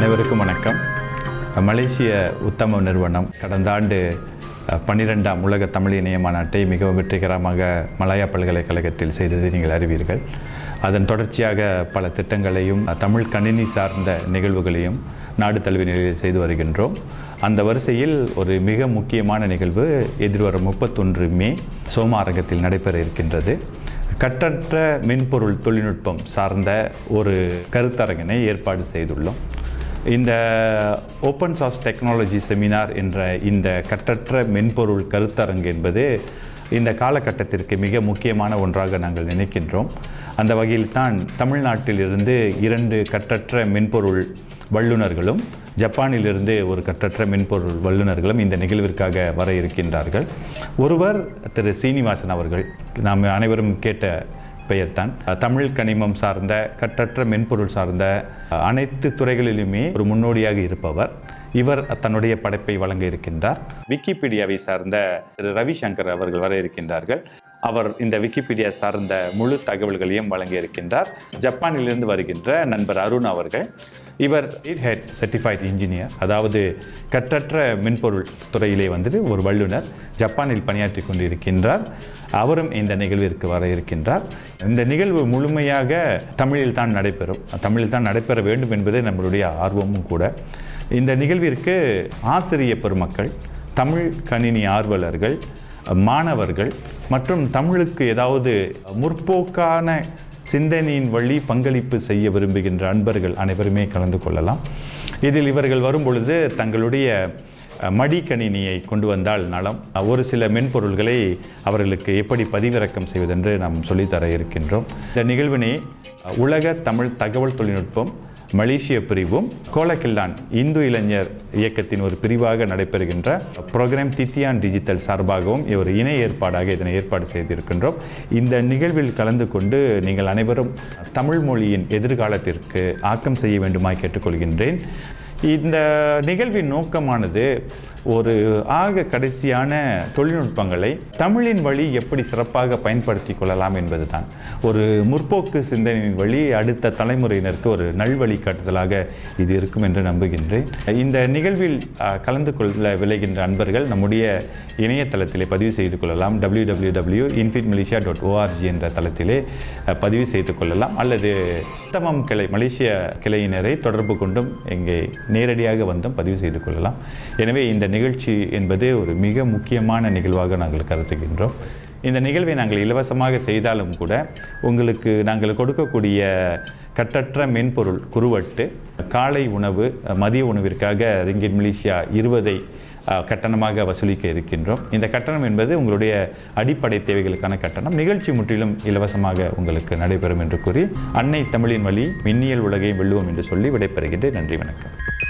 அனைவருக்கும் வணக்கம் மலேசிய உத்தம நிறுவனம் கடந்த ஆண்டு பன்னிரெண்டாம் உலக தமிழ் இணைய மாநாட்டை மிகவும் வெற்றிகரமாக மலாயா பல்கலைக்கழகத்தில் செய்ததை நீங்கள் அறிவீர்கள் அதன் தொடர்ச்சியாக பல திட்டங்களையும் தமிழ் கணினி சார்ந்த நிகழ்வுகளையும் நாடு தழுவிய நிலையில் செய்து வருகின்றோம் அந்த வரிசையில் ஒரு மிக முக்கியமான நிகழ்வு எதிர்வரும் முப்பத்தொன்று மே சோமா அரங்கத்தில் நடைபெற இருக்கின்றது கட்டற்ற மென்பொருள் தொழில்நுட்பம் சார்ந்த ஒரு கருத்தரங்கினை ஏற்பாடு செய்துள்ளோம் இந்த ஓப்பன் சார்ஸ் டெக்னாலஜி செமினார் என்ற இந்த கட்டற்ற மென்பொருள் கருத்தரங்கு என்பது இந்த காலகட்டத்திற்கு மிக முக்கியமான ஒன்றாக நாங்கள் நினைக்கின்றோம் அந்த வகையில் தான் தமிழ்நாட்டிலிருந்து இரண்டு கட்டற்ற மென்பொருள் வல்லுநர்களும் ஜப்பானிலிருந்து ஒரு கட்டற்ற மென்பொருள் வல்லுநர்களும் இந்த நிகழ்விற்காக வர இருக்கின்றார்கள் ஒருவர் திரு சீனிவாசன் அவர்கள் நாம் அனைவரும் கேட்ட பெயர்தான் தமிழ் கனிமம் சார்ந்த கட்டற்ற மென்பொருள் சார்ந்த அனைத்து துறைகளிலுமே ஒரு முன்னோடியாக இருப்பவர் இவர் தன்னுடைய படைப்பை வழங்க இருக்கின்றார் விக்கிபீடியாவை சார்ந்த திரு ரவிசங்கர் அவர்கள் வர இருக்கின்றார்கள் அவர் இந்த விக்கிபீடியா சார்ந்த முழு தகவல்களையும் வழங்க இருக்கின்றார் ஜப்பானிலிருந்து வருகின்ற நண்பர் அருண் அவர்கள் இவர் ஹெட் சர்டிஃபைட் இன்ஜினியர் அதாவது கட்டற்ற மென்பொருள் துறையிலே வந்துட்டு ஒரு வல்லுனர் ஜப்பானில் பணியாற்றி கொண்டிருக்கின்றார் அவரும் இந்த நிகழ்விற்கு வர இருக்கின்றார் இந்த நிகழ்வு முழுமையாக தமிழில் தான் நடைபெறும் தமிழில் தான் நடைபெற வேண்டும் என்பது நம்மளுடைய ஆர்வமும் கூட இந்த நிகழ்விற்கு ஆசிரிய பெருமக்கள் தமிழ் கணினி ஆர்வலர்கள் மாணவர்கள் மற்றும் தமிழுக்கு ஏதாவது முற்போக்கான சிந்தனையின் வழி பங்களிப்பு செய்ய விரும்புகின்ற அன்பர்கள் அனைவருமே கலந்து கொள்ளலாம் இதில் இவர்கள் வரும்பொழுது தங்களுடைய மடிக்கணினியை கொண்டு வந்தால் நலம் ஒரு சில மென்பொருள்களை அவர்களுக்கு எப்படி பதிவிறக்கம் செய்வதென்று நாம் சொல்லித்தர இருக்கின்றோம் இந்த நிகழ்வினை உலக தமிழ் தகவல் தொழில்நுட்பம் மலேசிய பிரிவும் கோலக்கில்லான் இந்து இளைஞர் இயக்கத்தின் ஒரு பிரிவாக நடைபெறுகின்ற ப்ரோக்ராம் டித்தியான் டிஜிட்டல் சார்பாகவும் ஒரு இணை ஏற்பாடாக இதனை ஏற்பாடு செய்திருக்கின்றோம் இந்த நிகழ்வில் கலந்து கொண்டு நீங்கள் அனைவரும் தமிழ் மொழியின் எதிர்காலத்திற்கு ஆக்கம் செய்ய வேண்டுமாய் கேட்டுக்கொள்கின்றேன் இந்த நிகழ்வின் நோக்கமானது ஒரு ஆக கடைசியான தொழில்நுட்பங்களை தமிழின் வழி எப்படி சிறப்பாக பயன்படுத்தி கொள்ளலாம் என்பதுதான் ஒரு முற்போக்கு சிந்தனையின் வழி அடுத்த தலைமுறையினருக்கு ஒரு நல்வழி காட்டுதலாக இது இருக்கும் என்று நம்புகின்றேன் இந்த நிகழ்வில் கலந்து கொள்ள விளைகின்ற அன்பர்கள் நம்முடைய இணையதளத்திலே பதிவு செய்து கொள்ளலாம் W W W infit Malaysia dot ORG என்ற தளத்திலே பதிவு செய்து கொள்ளலாம் அல்லது உத்தமம் கிளை மலேசிய கிளையினரை தொடர்பு கொண்டும் இங்கே நேரடியாக வந்தும் பதிவு செய்து கொள்ளலாம் எனவே இந்த நிகழ்ச்சி என்பது ஒரு மிக முக்கியமான நிகழ்வாக நாங்கள் கருதுகின்றோம் இந்த நிகழ்வை நாங்கள் இலவசமாக செய்தாலும் கூட உங்களுக்கு நாங்கள் கொடுக்கக்கூடிய கட்டற்ற மென்பொருள் குறுவட்டு காலை உணவு மதிய உணவிற்காக ரிங்கிட் மலேசியா இருபதை கட்டணமாக வசூலிக்க இருக்கின்றோம் இந்த கட்டணம் என்பது உங்களுடைய அடிப்படை தேவைகளுக்கான கட்டணம் நிகழ்ச்சி முற்றிலும் இலவசமாக உங்களுக்கு நடைபெறும் என்று கூறி அன்னை தமிழின் வழி மின்னியல் உலகை வெல்லுவோம் என்று சொல்லி விடைபெறுகின்றேன் நன்றி வணக்கம்